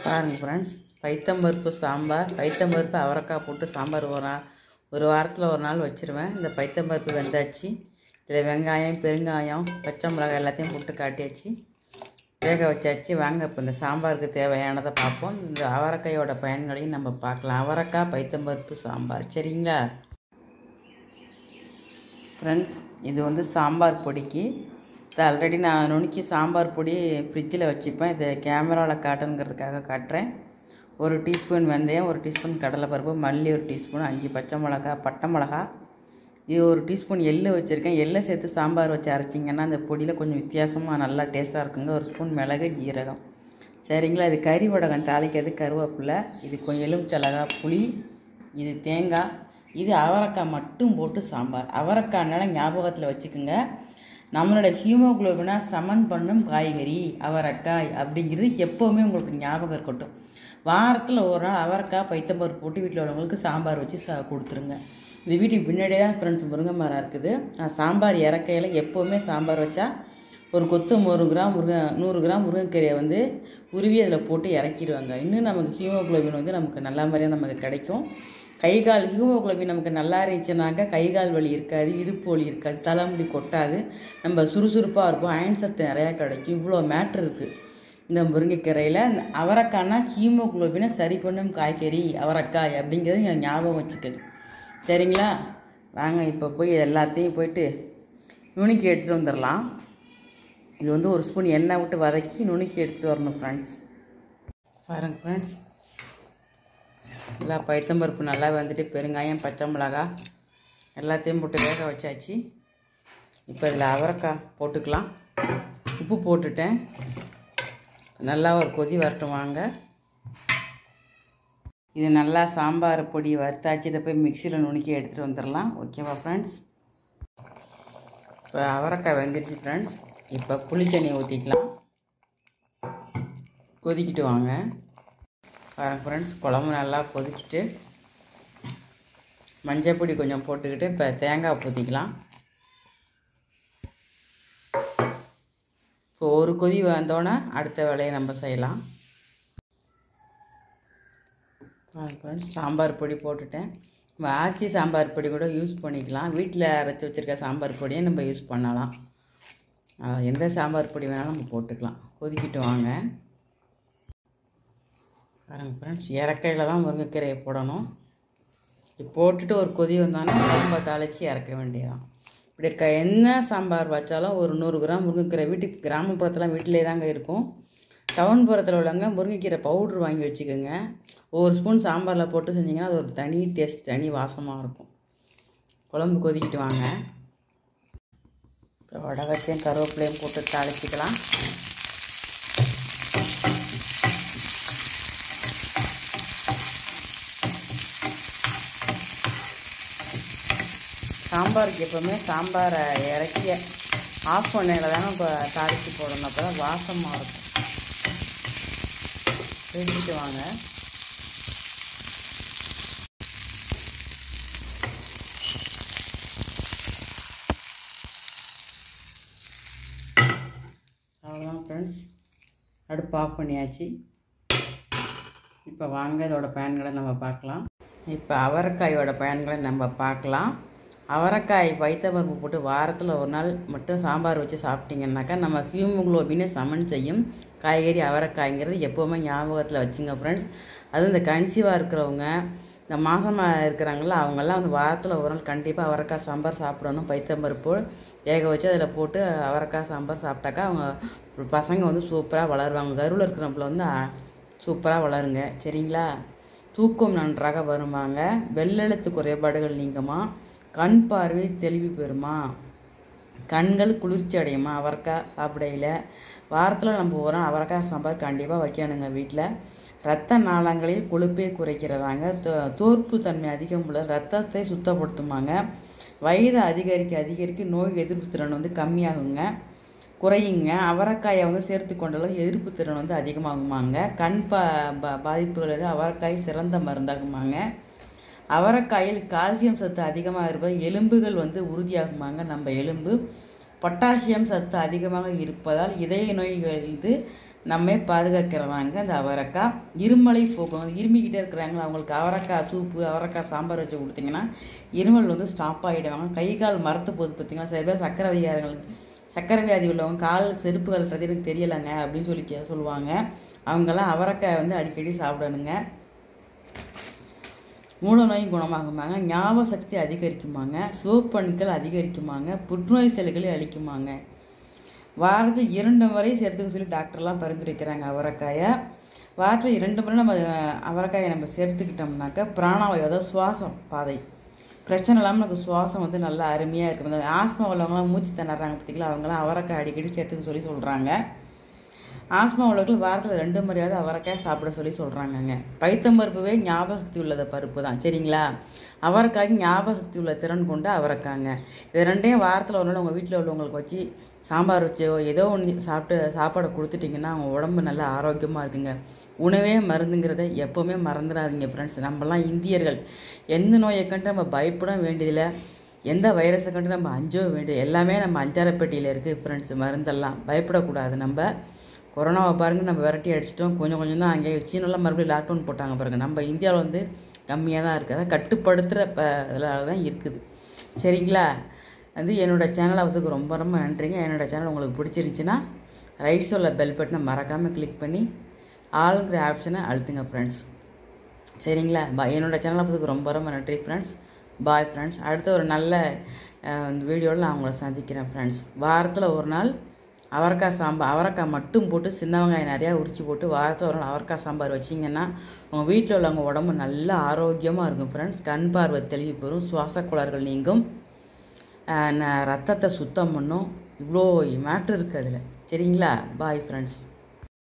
பாருங்க ஃப்ரெண்ட்ஸ் பைத்தம்பருப்பு சாம்பார் பைத்தம்பருப்பு அவரைக்காய் போட்டு சாம்பார் ஒரு நாள் ஒரு வாரத்தில் ஒரு நாள் வச்சுருவேன் இந்த பைத்தம்பருப்பு வெந்தாச்சு இதில் வெங்காயம் பெருங்காயம் பச்சை மிளகாய் எல்லாத்தையும் போட்டு காட்டியாச்சு வேக வச்சாச்சு வாங்க இப்போ இந்த சாம்பாருக்கு தேவையானதை பார்ப்போம் இந்த அவரைக்காயோட பயன்களையும் நம்ம பார்க்கலாம் அவரைக்காய் பைத்தம்பருப்பு சாம்பார் சரிங்களா ஃப்ரெண்ட்ஸ் இது வந்து சாம்பார் பொடிக்கு இது ஆல்ரெடி நான் நுணுக்கி சாம்பார் பொடி ஃப்ரிட்ஜில் வச்சுப்பேன் இதை கேமராவில் காட்டுங்கிறதுக்காக காட்டுறேன் ஒரு டீஸ்பூன் வெந்தயம் ஒரு டீஸ்பூன் கடலைப்பருப்பு மல்லி ஒரு டீஸ்பூன் அஞ்சு பச்சை மிளகா பட்டை மிளகா இது ஒரு டீஸ்பூன் எள்ளு வச்சுருக்கேன் எள்ளை சேர்த்து சாம்பார் வச்சு அரைச்சிங்கன்னா அந்த பொடியில் கொஞ்சம் வித்தியாசமாக நல்லா டேஸ்ட்டாக இருக்குங்க ஒரு ஸ்பூன் மிளகு ஜீரகம் சரிங்களா இது கறி வடகம் தாளிக்கிறது கருவேப்பிலை இது கொஞ்சம் எலுமிச்சலகா புளி இது தேங்காய் இது அவரைக்காய் மட்டும் போட்டு சாம்பார் அவரைக்காய்னால ஞாபகத்தில் வச்சுக்கோங்க நம்மளோட ஹீமோகுளோபினா சமன் பண்ணும் காய்கறி அவரைக்காய் அப்படிங்கிறது எப்போவுமே உங்களுக்கு ஞாபகம் இருக்கட்டும் வாரத்தில் ஒரு நாள் அவரைக்காய் பைத்தம்பருப்பு போட்டு வீட்டில் உள்ளவங்களுக்கு சாம்பார் வச்சு சா கொடுத்துருங்க இந்த வீட்டுக்கு பின்னாடியே தான் ஃப்ரெண்ட்ஸ் முருங்கை மரம் இருக்குது நான் சாம்பார் இறக்கையில் எப்போவுமே சாம்பார் வச்சா ஒரு கொத்து ஒரு கிராம் முருங்கை நூறு கிராம் முருங்கைக்கீரையை வந்து உருவி அதில் போட்டு இறக்கிடுவாங்க இன்னும் நமக்கு ஹீமோகுளோபின் வந்து நமக்கு நல்ல மாதிரியாக நமக்கு கிடைக்கும் கை கால் ஹீமோகுளோபின் நமக்கு நல்லா இருந்துச்சுனாக்கா கை கால் வலி இருக்காது இடுப்பு வலி இருக்காது தலைமுடி கொட்டாது நம்ம சுறுசுறுப்பாக இருப்போம் அயன் சத்து நிறையா கிடைக்கும் இவ்வளோ மேட்ரு இருக்குது இந்த முருங்கைக்கீரையில் இந்த அவரைக்காய்னா ஹீமோகுளோபினை சரி பண்ணும் காய்கறி அவரைக்காய் அப்படிங்கிறது நீங்கள் ஞாபகம் வச்சுக்கோங்க சரிங்களா வாங்க இப்போ போய் எல்லாத்தையும் போயிட்டு நுணுக்கி எடுத்துகிட்டு வந்துடலாம் இது வந்து ஒரு ஸ்பூன் எண்ணெய் விட்டு வதக்கி நுணுக்கி எடுத்துகிட்டு வரணும் ஃப்ரெண்ட்ஸ் பாருங்க ஃப்ரெண்ட்ஸ் நல்லா பைத்தம்பருப்பு நல்லா வந்துட்டு பெருங்காயம் பச்சை மிளகா எல்லாத்தையும் போட்டு வேக வச்சாச்சு இப்போ இதில் அவரைக்காய் போட்டுக்கலாம் உப்பு போட்டுட்டேன் நல்லா ஒரு கொதி வரட்டும் வாங்க இது நல்லா சாம்பார் பொடி வறுத்தாச்சு இதை போய் மிக்சியில் நுணுக்கி எடுத்துகிட்டு வந்துடலாம் ஓகேவா ஃப்ரெண்ட்ஸ் இப்போ அவரைக்காய் வெந்துருச்சு ஃப்ரெண்ட்ஸ் இப்போ புளித்தண்ணி ஊற்றிக்கலாம் கொதிக்கிட்டு வாங்க பாருங்க ஃப்ரெண்ட்ஸ் குழம்பு நல்லா கொதிச்சுட்டு மஞ்சள் பொடி கொஞ்சம் போட்டுக்கிட்டு இப்போ தேங்காய் ஊற்றிக்கலாம் இப்போ ஒரு கொதி வந்தோடனே அடுத்த வேலையை நம்ம செய்யலாம் ஃப்ரெண்ட்ஸ் சாம்பார் பொடி போட்டுட்டேன் நம்ம ஆச்சி சாம்பார் பொடி கூட யூஸ் பண்ணிக்கலாம் வீட்டில் அரைச்சி வச்சுருக்க சாம்பார் பொடியை நம்ம யூஸ் பண்ணலாம் எந்த சாம்பார் பொடி வேணாலும் நம்ம போட்டுக்கலாம் கொதிக்கிட்டு வாங்க பாருங்கள் ஃப்ரெண்ட்ஸ் இறக்கையில் தான் முருங்கைக்கீரையை போடணும் இப்படி போட்டுட்டு ஒரு கொதி வந்தோன்னா சாம்பார் தாளித்து இறக்க வேண்டியதான் இப்படி க என்ன சாம்பார் வச்சாலும் ஒரு நூறு கிராம் முருங்கைக்கீரை வீட்டுக்கு கிராமப்புறத்தில் வீட்டிலே தாங்க இருக்கும் டவுன் புறத்தில் உள்ளவங்க முருங்கைக்கீரை பவுட்ரு வாங்கி வச்சுக்கோங்க ஒவ்வொரு ஸ்பூன் சாம்பாரில் போட்டு செஞ்சிங்கன்னா அது ஒரு தனி டேஸ்ட் தனி வாசமாக இருக்கும் குழம்பு கொதிக்கிட்டு வாங்க இப்போ வடகத்தையும் கருவேப்பிலையும் போட்டு தாளிச்சிக்கலாம் சாம்பாருக்கு எப்போவுமே சாம்பாரை இறக்கி ஆஃப் பண்ணையில் தானே இப்போ தாளித்து போடணும் அப்போ தான் வாசமாக இருக்கும் செஞ்சுட்டு வாங்க அவ்வளோதான் ஃப்ரெண்ட்ஸ் அடுப்பு ஆஃப் பண்ணியாச்சு இப்போ வாங்க இதோட பயன்களை நம்ம பார்க்கலாம் இப்போ அவரைக்காயோட பயன்களை நம்ம பார்க்கலாம் அவரைக்காய் பைத்தப்பருப்பு போட்டு வாரத்தில் ஒரு நாள் மட்டும் சாம்பார் வச்சு சாப்பிட்டீங்கன்னாக்கா நம்ம ஹியூமோக்ளோபினை சமன் செய்யும் காய்கறி அவரைக்காய்ங்கிறது எப்போவுமே ஞாபகத்தில் வச்சுங்க ஃப்ரெண்ட்ஸ் அதுவும் இந்த கன்சீவாக இருக்கிறவங்க இந்த மாதமாக இருக்கிறாங்கள அவங்கெல்லாம் வந்து வாரத்தில் ஒரு நாள் கண்டிப்பாக அவரைக்காய் சாம்பார் சாப்பிடணும் பைத்தம்பருப்பு வேக வச்சு அதில் போட்டு அவரைக்காய் சாம்பார் சாப்பிட்டாக்கா அவங்க பசங்க வந்து சூப்பராக வளருவாங்க கருவில் இருக்கிறப்பல வந்து சூப்பராக வளருங்க சரிங்களா தூக்கம் நன்றாக வருமாங்க வெள்ளெழுத்து குறைபாடுகள் நீங்குமா கண் பார்வை தெளிவு பெறுமா கண்கள் குளிர்ச்சி அடையுமா அவரைக்காய் சாப்பிடையில் வாரத்தில் நம்ம ஒரு நாள் அவரைக்காய் சாம்பார் கண்டிப்பாக வைக்கணுங்க வீட்டில் இரத்த நாளங்களில் கொழுப்பை குறைக்கிறதாங்க தோற்பு தன்மை அதிகம் உள்ள ரத்தத்தை சுத்தப்படுத்துமாங்க வயது அதிகரிக்க அதிகரிக்க நோய் எதிர்ப்பு திறன் வந்து கம்மியாகுங்க குறையுங்க அவரைக்காயை வந்து சேர்த்து கொண்டாலும் எதிர்ப்பு திறன் வந்து அதிகமாகுமாங்க கண் பா பாதிப்புகள் வந்து அவரைக்காய் சிறந்த மருந்தாகுமாங்க அவரைக்காயில் கால்சியம் சத்து அதிகமாக இருப்பது எலும்புகள் வந்து உறுதியாகுமாங்க நம்ம எலும்பு பொட்டாசியம் சத்து அதிகமாக இருப்பதால் இதய நோய்கள் இது நம்மே பாதுகாக்கிறதாங்க அந்த அவரைக்காய் இருமலை போக்கும் இருமிக்கிட்டே இருக்கிறாங்களா அவங்களுக்கு அவரைக்காய் சூப்பு அவரைக்காய் சாம்பார் வச்சு கொடுத்தீங்கன்னா இருமல் வந்து ஸ்டாப் ஆகிடுவாங்க கை கால் மரத்து போகுது பார்த்தீங்கன்னா சில பேர் சக்கரை வியாதிகள் சக்கரை வியாதி உள்ளவங்க கால் செருப்பு கழட்டுறது எனக்கு தெரியலைங்க அப்படின்னு சொல்லி கே- சொல்லுவாங்க அவங்கெல்லாம் அவரைக்காய் வந்து அடிக்கடி சாப்பிடணுங்க மூல நோயும் குணமாகுமாங்க ஞாபக சக்தி அதிகரிக்குமாங்க சிவப்பணுக்கள் அதிகரிக்குமாங்க புற்றுநோய் செல்களை அழிக்குமாங்க வாரத்தில் இரண்டு முறை சேர்த்துக்க சொல்லி டாக்டர்லாம் பரிந்துரைக்கிறாங்க அவரைக்காயை வாரத்தில் இரண்டு முறை நம்ம அஹ், அவரைக்காயை நம்ம சேர்த்துக்கிட்டோம்னாக்கா பிராணவாயு அதாவது சுவாசம் பாதை பிரச்சனை இல்லாமல் நமக்கு சுவாசம் வந்து நல்லா அருமையாக இருக்கும் இந்த ஆஸ்மா உள்ளவங்களாம் மூச்சு திணறாங்க பார்த்தீங்களா அவங்களாம் அவரைக்காய் அடிக்கடி சேர்த்துக்க சொல்லி சொல்கிறாங்க ஆஸ்மா உள்ளவர்கள் வாரத்தில் ரெண்டு முறையாவது அவரைக்காய் சாப்பிட சொல்லி சொல்கிறாங்கங்க பைத்தம் பருப்புவே ஞாபக சக்தி உள்ளத பருப்பு தான் சரிங்களா அவரைக்காய்க்கு ஞாபக சக்தி உள்ள திறன் கொண்ட அவரைக்காங்க இது ரெண்டையும் வாரத்தில் ஒரு நாள் உங்கள் வீட்டில் உள்ளவங்களுக்கு வச்சு சாம்பார் வச்சோ ஏதோ ஒன்று சாப்பிட்டு சாப்பாடை கொடுத்துட்டிங்கன்னா அவங்க உடம்பு நல்லா ஆரோக்கியமாக இருக்குங்க உணவே மருந்துங்கிறத எப்போவுமே மறந்துடாதீங்க ஃப்ரெண்ட்ஸ் நம்மலாம் இந்தியர்கள் எந்த நோயை கண்டு நம்ம பயப்பட வேண்டியதில்லை எந்த வைரஸை கண்டு நம்ம அஞ்சோ வேண்டியது எல்லாமே நம்ம அஞ்சாரப்பேட்டியில் இருக்குது ஃப்ரெண்ட்ஸ் மருந்தெல்லாம் பயப்படக்கூடாது நம்ம கொரோனாவை பாருங்க நம்ம விரட்டி அடிச்சிட்டோம் கொஞ்சம் கொஞ்சம் தான் அங்கே சீனெல்லாம் மறுபடியும் லாக்டவுன் போட்டாங்க பாருங்க நம்ம இந்தியாவில் வந்து கம்மியாக தான் இருக்குது அதை கட்டுப்படுத்துகிற ப இதில் தான் இருக்குது சரிங்களா வந்து என்னோடய சேனலை வந்து ரொம்ப ரொம்ப நன்றிங்க என்னோடய சேனல் உங்களுக்கு பிடிச்சிருந்துச்சின்னா ரைட் சைடில் பெல் பட்டனை மறக்காமல் கிளிக் பண்ணி ஆளுங்கிற ஆப்ஷனை அழுத்துங்க ஃப்ரெண்ட்ஸ் சரிங்களா பாய் என்னோட சேனலை பார்த்துக்கு ரொம்ப ரொம்ப நன்றி ஃப்ரெண்ட்ஸ் பாய் ஃப்ரெண்ட்ஸ் அடுத்த ஒரு நல்ல வீடியோவில் நான் உங்களை சந்திக்கிறேன் ஃப்ரெண்ட்ஸ் வாரத்தில் ஒரு நாள் அவரைக்காய் சாம்பார் அவரைக்காய் மட்டும் போட்டு சின்ன வெங்காயம் நிறையா உரிச்சு போட்டு வாரத்தில் ஒரு நாள் அவரைக்காய் சாம்பார் வச்சிங்கன்னா உங்கள் வீட்டில் உள்ளவங்க உடம்பு நல்லா ஆரோக்கியமாக இருக்கும் ஃப்ரெண்ட்ஸ் கண் பார்வை தெளிவு பெறும் சுவாச குளறுகள் நீங்கும் அஹ் ந- ரத்தத்தை சுத்தம் பண்ணும் இவ்வளோ மேட்ரு இருக்குது அதில் சரிங்களா பாய் ஃப்ரெண்ட்ஸ்